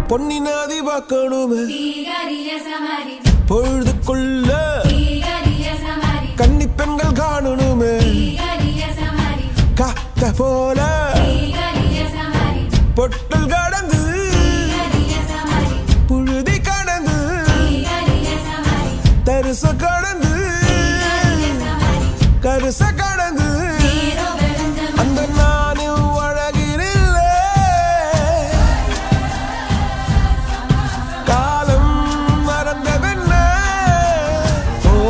பொன்னி நதி பார்க்கணுமே தீகரிய சமரி பொழுதுக்குள்ள தீகரிய சமரி கன்னி பெண்கள் காணணுமே தீகரிய சமரி காத்த போல தீகரிய சமரி பொட்டல் கடந்து தீகரிய சமரி புழுதி கடந்து தீகரிய சமரி தரிச கடந்து தீகரிய சமரி கருச கடந்து நீரோ வெளுஞ்சம் அந்த நானும் அழகினில்லை காலம் மறந்தவென்ன ஓ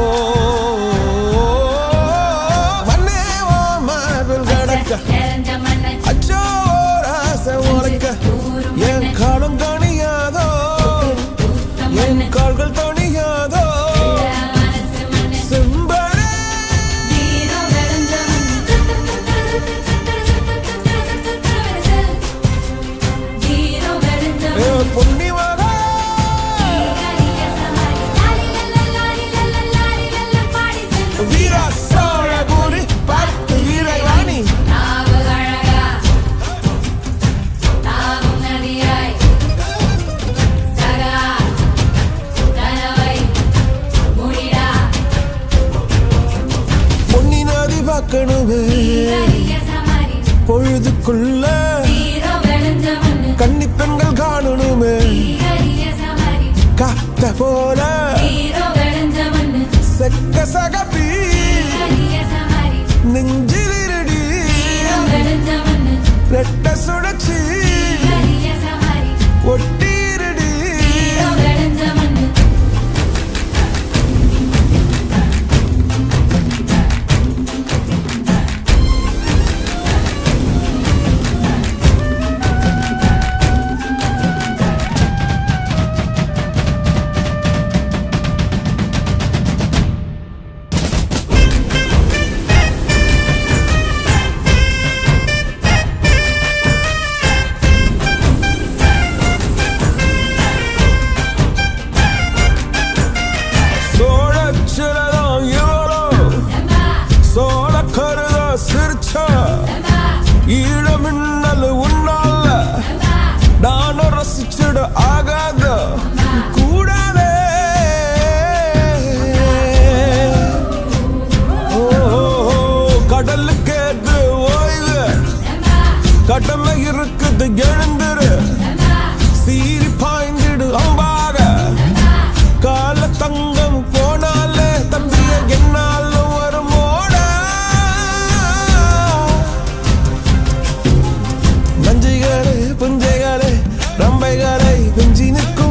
மண்ணே ஓ மார்பில் கடக்க நிறைஞ்ச மண்ணை அச்சோ ராச உனக்க என் காலம் தணியாதோ என் கால்கள் தணியாதோ மனசு மண்ணை செம்பரே நீரோ வெளுஞ்சம் நீரோ வெளுஞ்சம் ஏ பொன்னி மகா தீகரிய சமரி லாலி லல்ல லாலி லல்ல லாலி லல்ல பாடி சென்று வீரா சோழபுரி பார்த்து வீரவாணி நாவு அழகா நாவும் நதியாய் சகா கனவை முடிடா பொன்னி நதி பார்க்கணுமே தீகரிய சமரி பொழுதுக்குள்ள நீரோ வெளுஞ்ச மண்ணு கன்னி பெண்கள் காணணுமே தீகரிய சமரி காத்த போல நீரோ வெளுஞ்ச மண்ணு செக்க சகப்பி தீகரிய சமரி நெஞ்சில் இருடி நீரோ வெளுஞ்ச மண்ணு ரெட்ட சுழற்சி தீகரிய சமரி ஒட்டி இருடி நீரோ வெளுஞ்ச மண்ணு சோழச்சிலதான் இவரோ செம்பா சோழ கருத சிரிச்சா செம்பா ஈழமின்னல் உன்னால செம்பா நானும் ரசிச்சிட ஆகாத கூடாதே ஓ, கடலுக்கு ஏது ஓய்வு செம்பா கடமை இருக்குது எழுந்துரு செம்பா சீறி பாய்ந்திடு அம்பாக கால தங்கம் போனாலே தம்பிய என்னாலும் வருமோட நஞ்சைகளே புஞ்சைகளே ரம்பைகளை குஞ்சி நிற்கும்